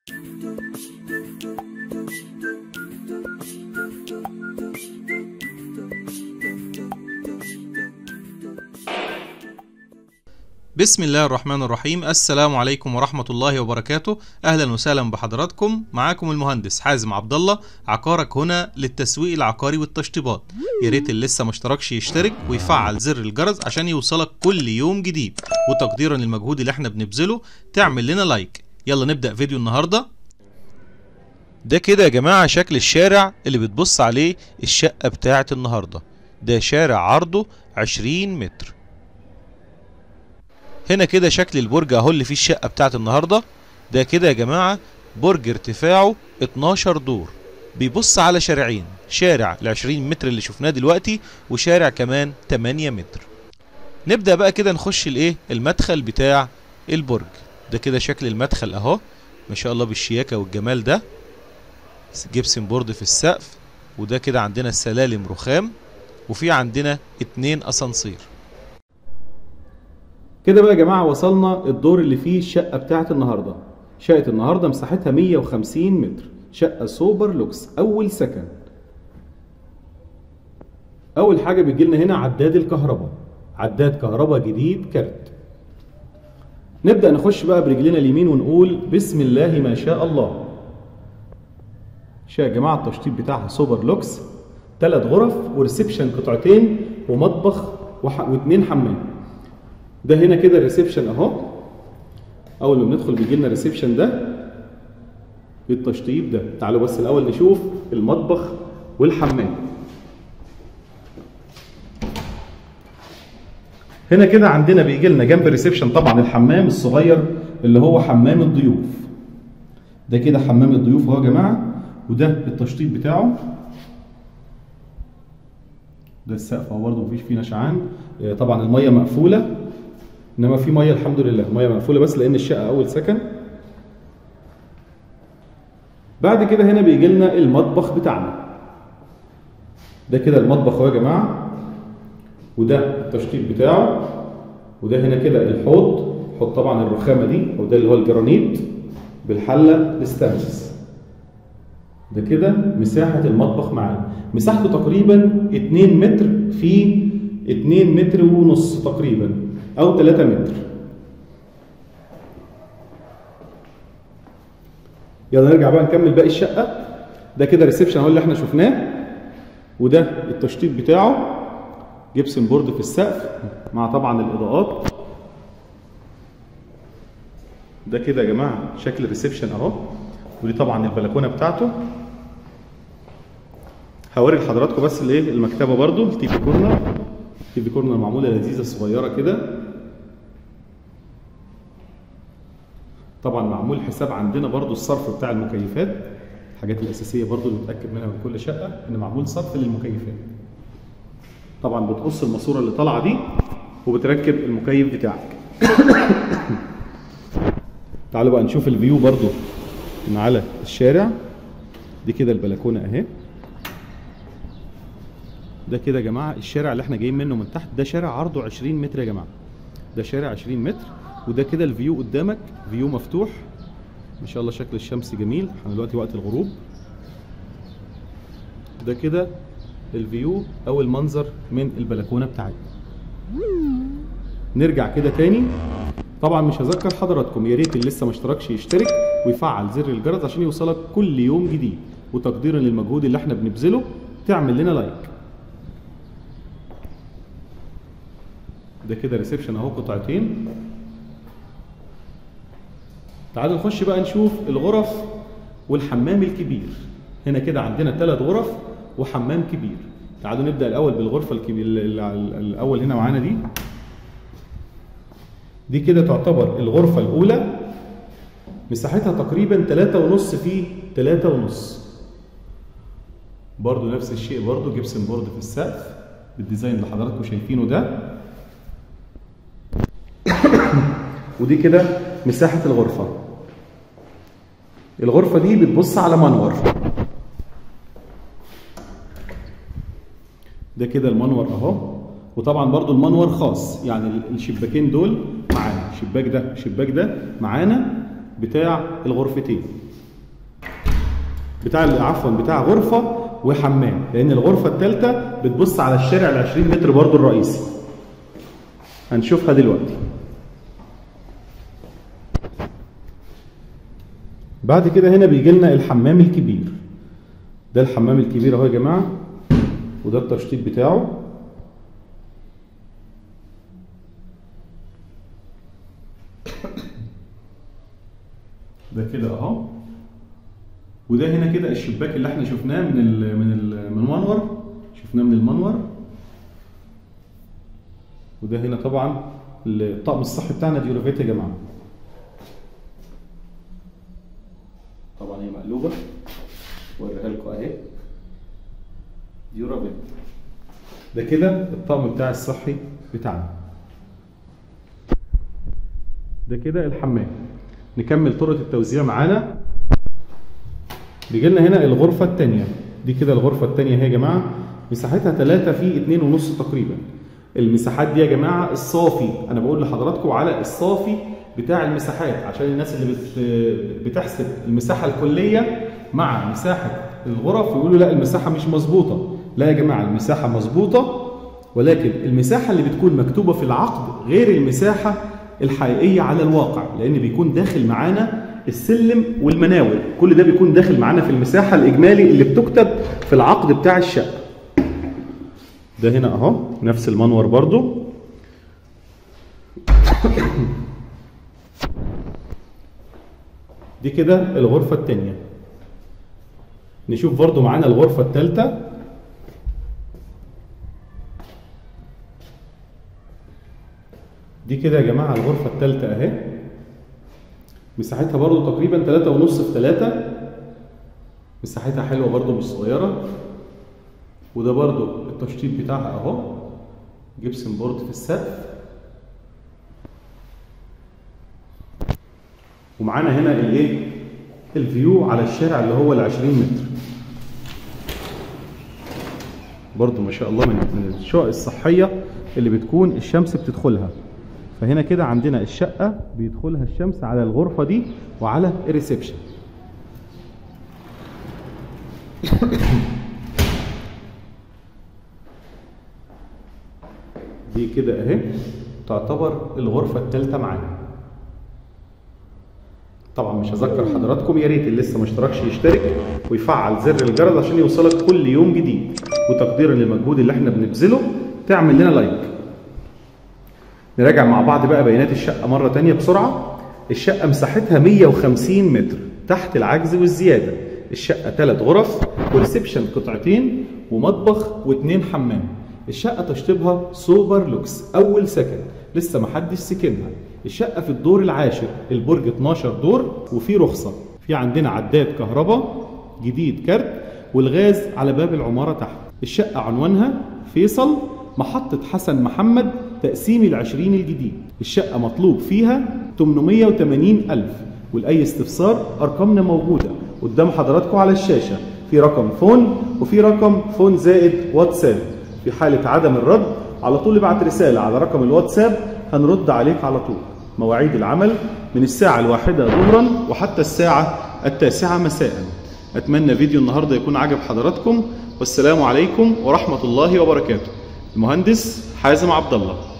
بسم الله الرحمن الرحيم السلام عليكم ورحمة الله وبركاته أهلا وسهلا بحضراتكم معاكم المهندس حازم عبد الله عقارك هنا للتسويق العقاري والتشطيبات يا ريت اللي لسه ما اشتركش يشترك ويفعل زر الجرس عشان يوصلك كل يوم جديد وتقديرا للمجهود اللي احنا بنبذله تعمل لنا لايك يلا نبدأ فيديو النهارده ده كده يا جماعة شكل الشارع اللي بتبص عليه الشقة بتاعة النهاردة ده شارع عرضه 20 متر هنا كده شكل البرج اهو اللي فيه الشقة بتاعت النهاردة ده كده يا جماعة برج ارتفاعه 12 دور بيبص على شارعين شارع ال 20 متر اللي شفناه دلوقتي وشارع كمان 8 متر نبدأ بقى كده نخش الايه المدخل بتاع البرج ده كده شكل المدخل اهو ما شاء الله بالشياكة والجمال ده جبسن بورد في السقف وده كده عندنا السلالم رخام وفي عندنا اتنين اسانسير كده بقى يا جماعة وصلنا الدور اللي فيه الشقة بتاعت النهاردة شقة النهاردة مساحتها 150 متر شقة سوبر لوكس أول سكن أول حاجة بيجي لنا هنا عداد الكهرباء عداد كهرباء جديد كارت نبدأ نخش بقى برجلنا اليمين ونقول بسم الله ما شاء الله شقة يا جماعة التشطيب بتاعها سوبر لوكس ثلاث غرف وريسبشن قطعتين ومطبخ وح... واثنين حمام ده هنا كده الريسبشن اهو اول ما بندخل بيجي لنا الريسبشن ده بالتشطيب ده تعالوا بس الاول نشوف المطبخ والحمام هنا كده عندنا بيجي لنا جنب الريسبشن طبعا الحمام الصغير اللي هو حمام الضيوف ده كده حمام الضيوف اهو يا جماعه وده التشطيب بتاعه ده السقف اهو برضه مفيش فيه نشعان طبعا الميه مقفوله انما في ميه الحمد لله الميه مقفوله بس لان الشقه اول سكن بعد كده هنا بيجي لنا المطبخ بتاعنا ده كده المطبخ اهو يا جماعه وده التشطيب بتاعه وده هنا كده الحوض حوض طبعا الرخامه دي وده اللي هو الجرانيت بالحله الستانلس ده كده مساحه المطبخ معانا مساحته تقريبا 2 متر في 2 متر ونص تقريبا او 3 متر يلا نرجع بقى نكمل باقي الشقه ده كده ريسبشن اهو اللي احنا شفناه وده التشطيب بتاعه جبسن بورد في السقف مع طبعا الاضاءات ده كده يا جماعه شكل الريسبشن اهو ودي طبعا البلكونه بتاعته هوري لحضراتكم بس الايه المكتبه برده التي في كورنر التي في كورنر معموله لذيذه صغيره كده طبعا معمول حساب عندنا برضو الصرف بتاع المكيفات الحاجات الاساسيه برضو اللي متاكد منها من كل شقه ان معمول صرف للمكيفات طبعا بتقص الماسوره اللي طالعه دي وبتركب المكيف بتاعك تعالوا بقى نشوف الفيو برضو من على الشارع دي كده البلكونه اهي ده كده يا جماعه الشارع اللي احنا جايين منه من تحت ده شارع عرضه 20 متر يا جماعه ده شارع 20 متر وده كده الفيو قدامك فيو مفتوح ما شاء الله شكل الشمس جميل احنا دلوقتي وقت الغروب ده كده الفيو او المنظر من البلكونه بتاعتنا نرجع كده تاني طبعا مش هذكر حضراتكم يا ريت اللي لسه ما اشتركش يشترك ويفعل زر الجرس عشان يوصلك كل يوم جديد وتقديرا للمجهود اللي احنا بنبذله تعمل لنا لايك ده كده ريسبشن اهو قطعتين تعالوا نخش بقى نشوف الغرف والحمام الكبير هنا كده عندنا ثلاث غرف وحمام كبير تعالوا نبدا الاول بالغرفه الكبير الاول هنا معانا دي دي كده تعتبر الغرفه الاولى مساحتها تقريبا 3.5 في 3.5 برضو نفس الشيء برضو جبسن بورد في السقف بالديزاين اللي حضراتكم شايفينه ده ودي كده مساحة الغرفة الغرفة دي بتبص على منور ده كده المنور اهو وطبعا برضو المنور خاص يعني الشباكين دول معانا الشباك ده الشباك ده معانا بتاع الغرفتين بتاع عفوا بتاع غرفه وحمام لان الغرفه الثالثه بتبص على الشارع ال 20 متر برضو الرئيسي هنشوفها دلوقتي بعد كده هنا بيجي لنا الحمام الكبير ده الحمام الكبير اهو يا جماعه وده التشطيب بتاعه ده كده اهو وده هنا كده الشباك اللي احنا شفناه من ال من ال من المنور شفناه من المنور وده هنا طبعا الطقم الصحي بتاعنا ديورافيت يا جماعه طبعا هي مقلوبه وريها لكم اهي ديورافيت ده كده الطقم بتاع الصحي بتاعنا ده كده الحمام نكمل طرق التوزيع معانا بيجي لنا هنا الغرفة الثانية دي كده الغرفة الثانية اهي يا جماعة مساحتها 3 في 2 ونص تقريبا المساحات دي يا جماعة الصافي أنا بقول لحضراتكم على الصافي بتاع المساحات عشان الناس اللي بت بتحسب المساحة الكلية مع مساحة الغرف يقولوا لا المساحة مش مظبوطة لا يا جماعة المساحة مظبوطة ولكن المساحة اللي بتكون مكتوبة في العقد غير المساحة الحقيقية على الواقع لأن بيكون داخل معانا السلم والمناول كل ده بيكون داخل معانا في المساحة الإجمالي اللي بتكتب في العقد بتاع الشقة ده هنا أهو نفس المنور برضو دي كده الغرفة التانية نشوف برضو معانا الغرفة التالتة دي كده يا جماعة الغرفة التالتة أهي مساحتها برضو تقريبا تلاتة ونص في تلاتة مساحتها حلوة برضو مش صغيرة وده برضو التشطيب بتاعها اهو جبسن بورد في السقف ومعانا هنا الايه الفيو على الشارع اللي هو ال 20 متر برضو ما شاء الله من من الشقق الصحية اللي بتكون الشمس بتدخلها فهنا كده عندنا الشقة بيدخلها الشمس على الغرفة دي وعلى الريسبشن دي كده اهي تعتبر الغرفة الثالثة معانا طبعا مش هذكر حضراتكم يا ريت اللي لسه ما اشتركش يشترك ويفعل زر الجرس عشان يوصلك كل يوم جديد وتقديرا للمجهود اللي احنا بنبذله تعمل لنا لايك نراجع مع بعض بقى بيانات الشقة مرة تانية بسرعة الشقة مساحتها 150 متر تحت العجز والزيادة الشقة ثلاث غرف وريسبشن قطعتين ومطبخ واثنين حمام الشقة تشطيبها سوبر لوكس أول سكن لسه محدش سكنها الشقة في الدور العاشر البرج 12 دور وفي رخصة في عندنا عداد كهرباء جديد كارت والغاز على باب العمارة تحت الشقة عنوانها فيصل محطة حسن محمد تقسيم العشرين الجديد الشقة مطلوب فيها 880 ألف ولأي استفسار أرقامنا موجودة قدام حضراتكم على الشاشة في رقم فون وفي رقم فون زائد واتساب في حالة عدم الرد على طول ابعت رسالة على رقم الواتساب هنرد عليك على طول مواعيد العمل من الساعة الواحدة ظهرا وحتى الساعة التاسعة مساء أتمنى فيديو النهاردة يكون عجب حضراتكم والسلام عليكم ورحمة الله وبركاته المهندس حازم عبد الله